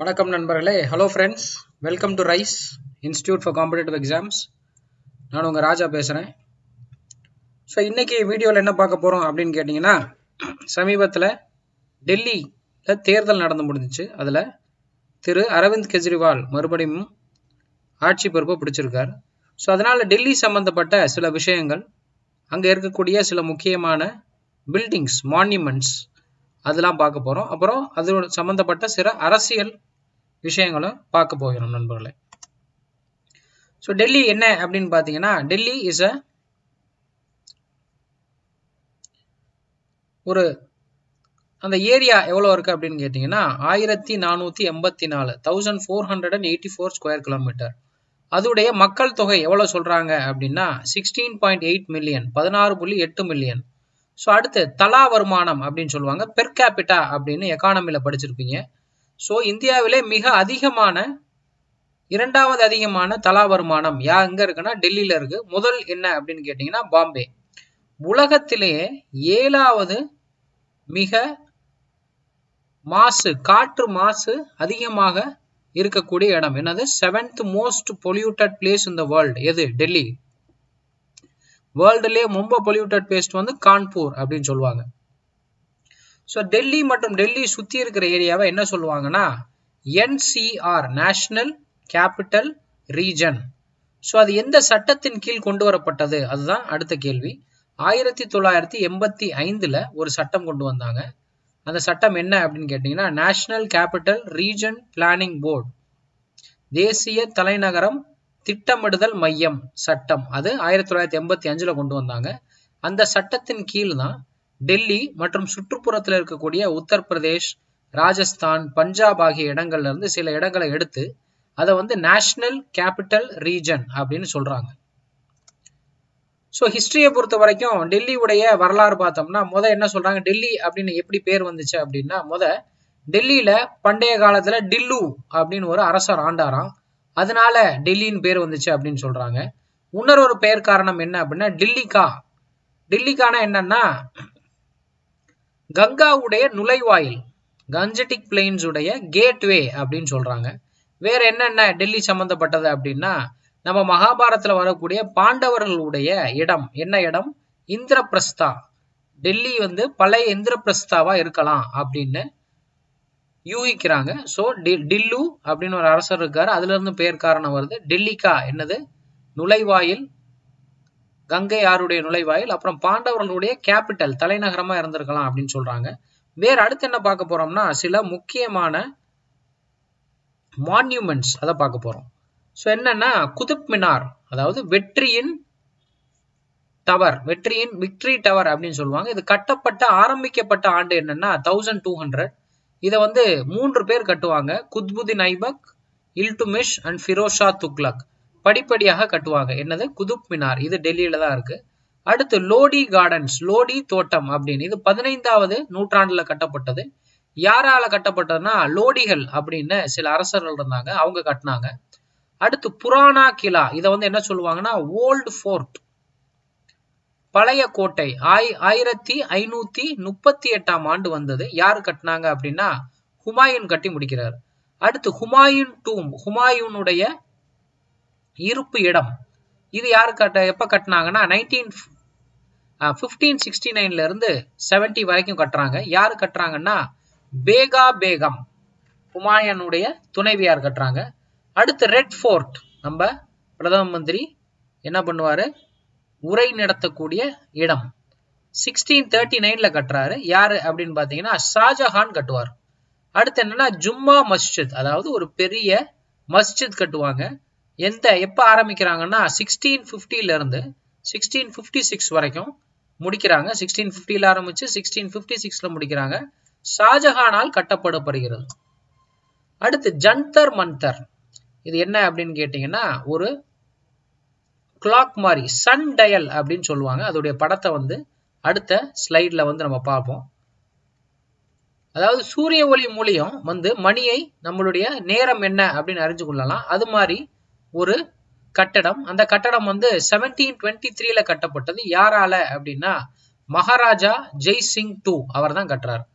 வணக்கம் நண்பர்களே hello friends welcome to rise institute for competitive exams நான் உங்கள் ராஜா பேசுகிறேன் ஸோ இன்னைக்கு வீடியோவில் என்ன பார்க்க போகிறோம் அப்படின்னு கேட்டிங்கன்னா சமீபத்தில் டெல்லியில் தேர்தல் நடந்து முடிஞ்சிச்சு அதில் திரு அரவிந்த் கெஜ்ரிவால் மறுபடியும் ஆட்சி பொறுப்பை பிடிச்சிருக்கார் ஸோ அதனால் டெல்லி சம்மந்தப்பட்ட சில விஷயங்கள் அங்கே இருக்கக்கூடிய சில முக்கியமான பில்டிங்ஸ் மான்யூமெண்ட்ஸ் அதெல்லாம் பார்க்க போகிறோம் அப்புறம் அதோட சம்மந்தப்பட்ட சில அரசியல் விஷயங்களை பார்க்க போகிறோம் நண்பர்களே ஸோ டெல்லி என்ன அப்படின்னு பார்த்தீங்கன்னா டெல்லி இஸ் அ ஒரு அந்த ஏரியா எவ்வளோ இருக்குது அப்படின்னு கேட்டிங்கன்னா ஆயிரத்தி நானூற்றி எண்பத்தி நாலு thousand four hundred and eighty four square kilometer அதோடைய மக்கள் தொகை எவ்வளோ சொல்கிறாங்க அப்படின்னா சிக்ஸ்டீன் பாயிண்ட் எயிட் மில்லியன் பதினாறு புள்ளி எட்டு மில்லியன் ஸோ அடுத்து தலா வருமானம் அப்படின்னு சொல்லுவாங்க பெர் கேபிட்டா அப்படின்னு எக்கானமியில் படிச்சிருப்பீங்க ஸோ இந்தியாவிலே மிக அதிகமான இரண்டாவது அதிகமான தலா வருமானம் யா எங்கே இருக்குன்னா டெல்லியில் இருக்கு முதல் என்ன அப்படின்னு கேட்டிங்கன்னா பாம்பே உலகத்திலேயே ஏழாவது மிக மாசு காற்று மாசு அதிகமாக இருக்கக்கூடிய இடம் என்னது seventh most polluted place in the world எது டெல்லி வேர்ல்டுலேயே ரொம்ப பொல்யூட்டட் பிளேஸ் வந்து கான்பூர் அப்படின்னு சொல்லுவாங்க ஸோ டெல்லி மற்றும் டெல்லி சுற்றி இருக்கிற ஏரியாவை என்ன சொல்லுவாங்கன்னா NCR national capital region so அது எந்த சட்டத்தின் கீழ் கொண்டு வரப்பட்டது அதுதான் அடுத்த கேள்வி ஆயிரத்தி தொள்ளாயிரத்தி எண்பத்தி ஐந்தில் ஒரு சட்டம் கொண்டு வந்தாங்க அந்த சட்டம் என்ன அப்படின்னு கேட்டிங்கன்னா national capital region planning board தேசிய தலைநகரம் திட்டமிடுதல் மையம் சட்டம் அது ஆயிரத்தி தொள்ளாயிரத்தி எண்பத்தி அஞ்சுல கொண்டு வந்தாங்க அந்த சட்டத்தின் கீழ் தான் டெல்லி மற்றும் சுற்றுப்புறத்தில் இருக்கக்கூடிய உத்தரப்பிரதேஷ் ராஜஸ்தான் பஞ்சாப் ஆகிய இடங்கள்ல இருந்து சில இடங்களை எடுத்து அதை வந்து நேஷனல் கேபிட்டல் ரீஜன் அப்படின்னு சொல்றாங்க ஸோ ஹிஸ்டரியை பொறுத்த வரைக்கும் டெல்லியுடைய வரலாறு பார்த்தோம்னா முத என்ன சொல்றாங்க டெல்லி அப்படின்னு எப்படி பேர் வந்துச்சு அப்படின்னா முத டெல்லியில பண்டைய காலத்துல டில்லு அப்படின்னு ஒரு அரசர் ஆண்டாராம் அதனால டெல்லின்னு பேர் வந்துச்சு அப்படின்னு சொல்றாங்க இன்னொரு ஒரு பெயர் காரணம் என்ன அப்படின்னா டில்லிகா டில்லிக்கான என்னன்னா கங்காவுடைய நுழைவாயில் கஞ்சட்டிக் பிளெயின்ஸ் உடைய கேட்வே அப்படின்னு சொல்றாங்க வேற என்னென்ன டெல்லி சம்பந்தப்பட்டது அப்படின்னா நம்ம மகாபாரத்துல வரக்கூடிய பாண்டவர்களுடைய இடம் என்ன இடம் இந்திரபிரஸ்தா டெல்லி வந்து பழைய இந்திரபிரஸ்தாவா இருக்கலாம் அப்படின்னு யூகிக்கிறாங்க ஸோ டில்லு அப்படின்னு ஒரு அரசர் இருக்காரு அதுல இருந்து பெயர் காரணம் வருது டெல்லிக்கா என்னது நுழைவாயில் கங்கை ஆறுடைய நுழைவாயில் அப்புறம் பாண்டவர்களுடைய கேபிட்டல் தலைநகரமா இருந்திருக்கலாம் அப்படின்னு சொல்றாங்க வேற அடுத்து என்ன பார்க்க போறோம்னா சில முக்கியமான மான்யூமெண்ட்ஸ் அதை பார்க்க போறோம் ஸோ என்னன்னா குதுப் மினார் அதாவது வெற்றியின் டவர் வெற்றியின் விக்டரி டவர் அப்படின்னு சொல்லுவாங்க இது கட்டப்பட்ட ஆரம்பிக்கப்பட்ட ஆண்டு என்னன்னா தௌசண்ட் டூ ஹண்ட்ரட் இதை வந்து மூன்று பேர் கட்டுவாங்க குத்புதீன் ஐபக் இல்டுமிஷ் அண்ட் ஃபிரோஷா துக்லக் படிப்படியாக கட்டுவாங்க என்னது குதுப் மினார் இது டெல்லியில தான் இருக்கு அடுத்து லோடி கார்டன்ஸ் லோடி தோட்டம் அப்படின்னு இது பதினைந்தாவது நூற்றாண்டுல கட்டப்பட்டது யாரால கட்டப்பட்டதுன்னா லோடிகள் அப்படின்னு சில அரசர்கள் இருந்தாங்க அவங்க கட்டினாங்க அடுத்து புராணா கிலா இதை வந்து என்ன சொல்லுவாங்கன்னா ஓல்டு ஃபோர்ட் பழைய கோட்டை ஆய் ஆயிரத்தி ஐநூத்தி முப்பத்தி எட்டாம் ஆண்டு வந்தது யாரு கட்டினாங்க அப்படின்னா ஹுமாயூன் கட்டி முடிக்கிறார் அடுத்து ஹுமாயூன் டூம் ஹுமாயூனுடைய இருப்பு இடம் இது யாரு கட்ட எப்ப கட்டினாங்கன்னா நைன்டீன் ஃபிஃப்டீன் சிக்ஸ்டி நைன்ல இருந்து செவன்டி வரைக்கும் கட்டுறாங்க யாரு கட்டுறாங்கன்னா பேகா பேகம் ஹுமாயூனுடைய துணைவியார் கட்டுறாங்க அடுத்து ரெட் ஃபோர்ட் நம்ம பிரதம மந்திரி என்ன பண்ணுவாரு உரை நடத்தக்கூடிய இடம் சிக்ஸ்டீன் தேர்ட்டி நைன்ல கட்டுறாரு யாரு அப்படின்னு பாத்தீங்கன்னா ஷாஜஹான் கட்டுவார் அடுத்து என்னன்னா ஜும்மா மஸ்ஜித் அதாவது ஒரு பெரிய மஸ்ஜித் கட்டுவாங்க எந்த எப்ப ஆரம்பிக்கிறாங்கன்னா சிக்ஸ்டீன் பிப்டில இருந்து சிக்ஸ்டீன் பிப்டி சிக்ஸ் வரைக்கும் முடிக்கிறாங்க சிக்ஸ்டீன் பிப்டில ஆரம்பிச்சு சிக்ஸ்டீன் பிப்டி சிக்ஸ்ல முடிக்கிறாங்க ஷாஜஹானால் கட்டப்படப்படுகிறது அடுத்து ஜந்தர் மந்தர் இது என்ன அப்படின்னு கேட்டீங்கன்னா ஒரு கிளாக் மாதிரி சன் டயல் அப்படின்னு சொல்லுவாங்க அதோடைய படத்தை வந்து அடுத்த ஸ்லைட்ல வந்து நம்ம பார்ப்போம் அதாவது சூரிய ஒளி மூலியம் வந்து மணியை நம்மளுடைய நேரம் என்ன அப்படின்னு அறிஞ்சு கொள்ளலாம் அது மாதிரி ஒரு கட்டடம் அந்த கட்டடம் வந்து செவன்டீன் டுவெண்ட்டி த்ரீல கட்டப்பட்டது யாரால அப்படின்னா மகாராஜா ஜெய் சிங் டூ அவர் தான் கட்டுறாரு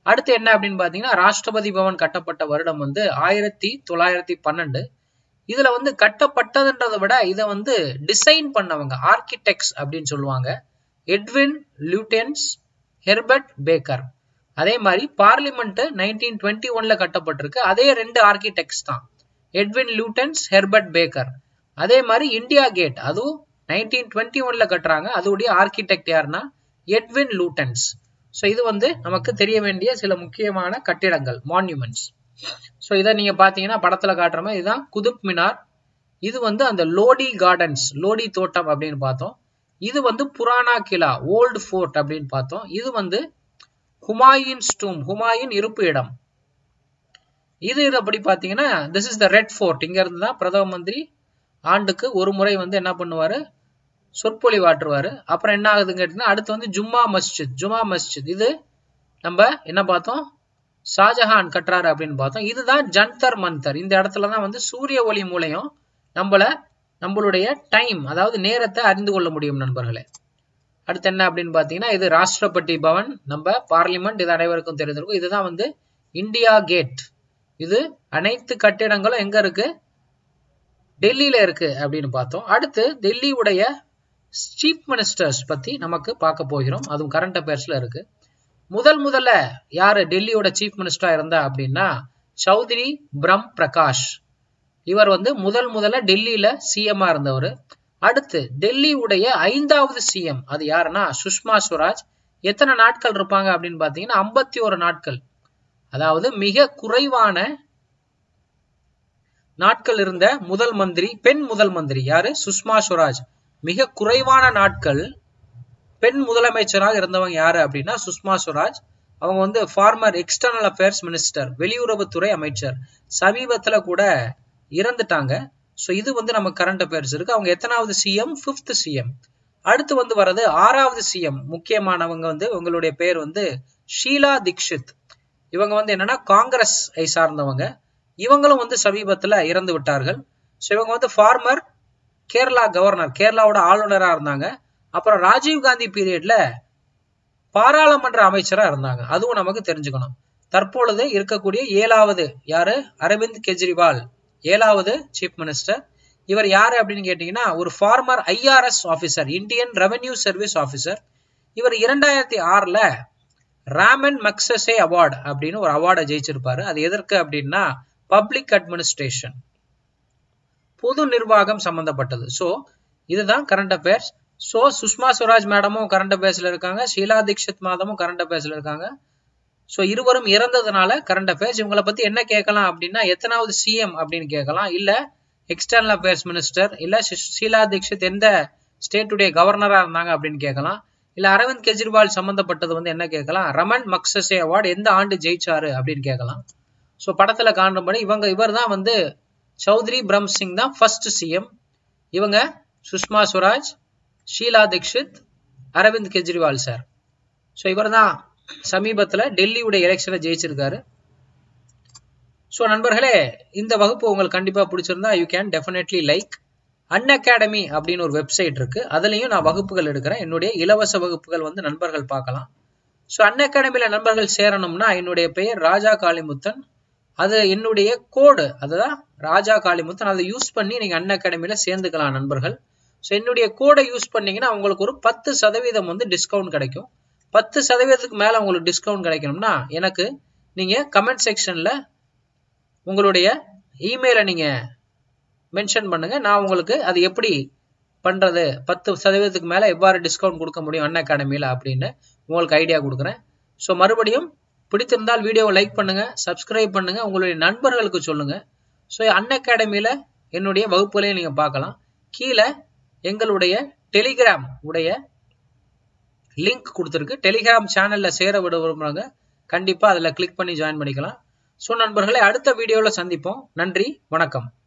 அடுத்து என்ன அப்படின்னு பாத்தீங்கன்னா ராஷ்டிரபதி பவன் கட்டப்பட்ட வருடம் வந்து ஆயிரத்தி தொள்ளாயிரத்தி பன்னெண்டு இதுல வந்து கட்டப்பட்டதுன்றதை விட இதை வந்து டிசைன் பண்ணவங்க ஆர்கிடெக்ட்ஸ் அப்படின்னு சொல்லுவாங்க எட்வின் லியூட்டன்ஸ் ஹெர்பர்ட் பேக்கர் அதே மாதிரி பார்லிமெண்ட் நைன்டீன் டுவெண்ட்டி ஒன்ல கட்டப்பட்டிருக்கு அதே ரெண்டு ஆர்கிடெக்ட்ஸ் தான் எட்வின் லியூட்டன்ஸ் ஹெர்பர்ட் பேக்கர் அதே மாதிரி இந்தியா கேட் அதுவும் நைன்டீன் டுவெண்ட்டி ஒன்ல கட்டுறாங்க அதோடைய ஆர்கிடெக்ட் யாருன்னா எட்வின் லூட்டன்ஸ் ஸோ இது வந்து நமக்கு தெரிய வேண்டிய சில முக்கியமான கட்டிடங்கள் மான்யூமெண்ட்ஸ் ஸோ இதை நீங்க பாத்தீங்கன்னா படத்துல காட்டுற மாதிரி இதுதான் குதுப் மினார் இது வந்து அந்த லோடி கார்டன்ஸ் லோடி தோட்டம் அப்படின்னு பார்த்தோம் இது வந்து புராணா கிலா ஓல்டு ஃபோர்ட் அப்படின்னு பார்த்தோம் இது வந்து ஹுமாயூன் ஸ்டூம் ஹுமாயூன் இருப்பு இடம் இது அப்படி பாத்தீங்கன்னா this is the Red Fort இங்க இருந்து தான் பிரதம மந்திரி ஆண்டுக்கு ஒரு முறை வந்து என்ன பண்ணுவாரு சொற்பொழிவாற்றுவாரு அப்புறம் என்ன ஆகுதுன்னு கேட்டீங்கன்னா அடுத்து வந்து ஜும்மா மஸ்ஜித் ஜும்மா மஸ்ஜித் இது நம்ம என்ன பார்த்தோம் ஷாஜஹான் கட்டுறாரு அப்படின்னு பார்த்தோம் இதுதான் ஜந்தர் மந்தர் இந்த இடத்துல தான் வந்து சூரிய ஒளி மூலையும் நம்மள நம்மளுடைய டைம் அதாவது நேரத்தை அறிந்து கொள்ள முடியும் நண்பர்களே அடுத்து என்ன அப்படின்னு பார்த்தீங்கன்னா இது ராஷ்டிரபதி பவன் நம்ம பார்லிமெண்ட் இது அனைவருக்கும் தெரிஞ்சிருக்கும் இதுதான் வந்து இந்தியா கேட் இது அனைத்து கட்டிடங்களும் எங்க இருக்கு டெல்லியில இருக்கு அப்படின்னு பார்த்தோம் அடுத்து டெல்லியுடைய சீஃப் மினிஸ்டர்ஸ் பத்தி நமக்கு பார்க்க போகிறோம் அதுவும் கரண்ட் அஃபேர்ஸ்ல இருக்கு முதல் முதல்ல யாரு டெல்லியோட சீஃப் மினிஸ்டரா இருந்தா அப்படின்னா சௌத்ரி பிரம் பிரகாஷ் இவர் வந்து முதல் முதல்ல டெல்லியில சிஎம்ஆ இருந்தவர் அடுத்து டெல்லியுடைய ஐந்தாவது சிஎம் அது யாருன்னா சுஷ்மா ஸ்வராஜ் எத்தனை நாட்கள் இருப்பாங்க அப்படின்னு பாத்தீங்கன்னா ஐம்பத்தி ஒரு நாட்கள் அதாவது மிக குறைவான நாட்கள் இருந்த முதல் மந்திரி பெண் முதல் மந்திரி யாரு சுஷ்மா ஸ்வராஜ் மிக குறைவான நாட்கள் பெண் முதலமைச்சராக இருந்தவங்க யாரு அப்படின்னா சுஷ்மா ஸ்வராஜ் அவங்க வந்து ஃபார்மர் எக்ஸ்டர்னல் அஃபேர்ஸ் மினிஸ்டர் வெளியுறவுத்துறை அமைச்சர் சமீபத்துல கூட இறந்துட்டாங்க ஸோ இது வந்து நம்ம கரண்ட் அஃபேர்ஸ் இருக்கு அவங்க எத்தனாவது சிஎம் ஃபிஃப்த் சிஎம் அடுத்து வந்து வர்றது ஆறாவது சிஎம் முக்கியமானவங்க வந்து உங்களுடைய பேர் வந்து ஷீலா தீக்ஷித் இவங்க வந்து என்னன்னா காங்கிரஸ் ஐ சார்ந்தவங்க இவங்களும் வந்து சமீபத்துல இறந்து விட்டார்கள் ஸோ இவங்க வந்து ஃபார்மர் கேரளா கவர்னர் கேரளாவோட ஆளுநரா இருந்தாங்க அப்புறம் ராஜீவ் காந்தி பீரியட்ல பாராளுமன்ற அமைச்சரா இருந்தாங்க அதுவும் நமக்கு தெரிஞ்சுக்கணும் தற்பொழுது இருக்கக்கூடிய ஏழாவது யாரு அரவிந்த் கெஜ்ரிவால் ஏழாவது சீஃப் மினிஸ்டர் இவர் யாரு அப்படின்னு கேட்டீங்கன்னா ஒரு former IRS officer Indian revenue service officer இவர் இரண்டாயிரத்தி ஆறுல ராமன் மக்சசே அவார்டு அப்படின்னு ஒரு அவார்டை ஜெயிச்சிருப்பாரு அது எதற்கு அப்படின்னா பப்ளிக் அட்மினிஸ்ட்ரேஷன் பொது நிர்வாகம் சம்பந்தப்பட்டது ஸோ இதுதான் current affairs so Sushma Swaraj மேடமும் கரண்ட் அஃபேர்ஸ்ல இருக்காங்க ஷீலா தீக்ஷித் மாதமும் கரண்ட் அஃபேர்ஸ்ல இருக்காங்க ஸோ இருவரும் இறந்ததுனால கரண்ட் அஃபேர்ஸ் இவங்களை பத்தி என்ன கேட்கலாம் அப்படின்னா எத்தனாவது சிஎம் அப்படின்னு கேட்கலாம் இல்ல எக்ஸ்டர்னல் அஃபேர்ஸ் மினிஸ்டர் இல்ல ஷீலா தீக்ஷித் எந்த ஸ்டேட்டுடைய கவர்னரா இருந்தாங்க அப்படின்னு கேட்கலாம் இல்ல அரவிந்த் கெஜ்ரிவால் சம்பந்தப்பட்டது வந்து என்ன கேட்கலாம் ரமன் மக்சசே அவார்டு எந்த ஆண்டு ஜெயிச்சாரு அப்படின்னு கேட்கலாம் ஸோ படத்துல காணும்படி இவங்க இவர் தான் வந்து சௌத்ரி பிரம் சிங் தான் ஃபர்ஸ்ட் சிஎம் இவங்க சுஷ்மா ஸ்வராஜ் ஷீலா தீக்ஷித் அரவிந்த் கெஜ்ரிவால் சார் ஸோ இவர் தான் சமீபத்தில் டெல்லியுடைய எலெக்ஷனை ஜெயிச்சிருக்காரு ஸோ நண்பர்களே இந்த வகுப்பு உங்களுக்கு கண்டிப்பாக பிடிச்சிருந்தா you can definitely like Unacademy அப்படின்னு ஒரு வெப்சைட் இருக்கு அதுலேயும் நான் வகுப்புகள் எடுக்கிறேன் என்னுடைய இலவச வகுப்புகள் வந்து நண்பர்கள் பார்க்கலாம் ஸோ அன் அகாடமியில் நண்பர்கள் சேரணும்னா என்னுடைய பெயர் ராஜா காளிமுத்தன் அது என்னுடைய கோடு அதுதான் ராஜா காளிமுத்தன் அதை யூஸ் பண்ணி நீங்கள் அன் அகாடமியில் சேர்ந்துக்கலாம் நண்பர்கள் ஸோ என்னுடைய கோடை யூஸ் பண்ணீங்கன்னா உங்களுக்கு ஒரு பத்து சதவீதம் வந்து டிஸ்கவுண்ட் கிடைக்கும் பத்து சதவீதத்துக்கு மேலே உங்களுக்கு டிஸ்கவுண்ட் கிடைக்கணும்னா எனக்கு நீங்கள் கமெண்ட் செக்ஷனில் உங்களுடைய இமெயிலை நீங்கள் மென்ஷன் பண்ணுங்க நான் உங்களுக்கு அது எப்படி பண்ணுறது பத்து சதவீதத்துக்கு மேலே எவ்வாறு டிஸ்கவுண்ட் கொடுக்க முடியும் அன் அகாடமியில் அப்படின்னு உங்களுக்கு ஐடியா கொடுக்குறேன் ஸோ மறுபடியும் பிடித்திருந்தால் வீடியோவை லைக் பண்ணுங்க சப்ஸ்கிரைப் பண்ணுங்க உங்களுடைய நண்பர்களுக்கு சொல்லுங்க ஸோ அன் அகாடமியில் என்னுடைய வகுப்புகளையும் நீங்கள் பார்க்கலாம் கீழே எங்களுடைய டெலிகிராம் உடைய லிங்க் கொடுத்துருக்கு டெலிகிராம் சேனலில் சேர விட விரும்புகிறாங்க கண்டிப்பாக அதில் கிளிக் பண்ணி ஜாயின் பண்ணிக்கலாம் ஸோ நண்பர்களே அடுத்த வீடியோவில் சந்திப்போம் நன்றி வணக்கம்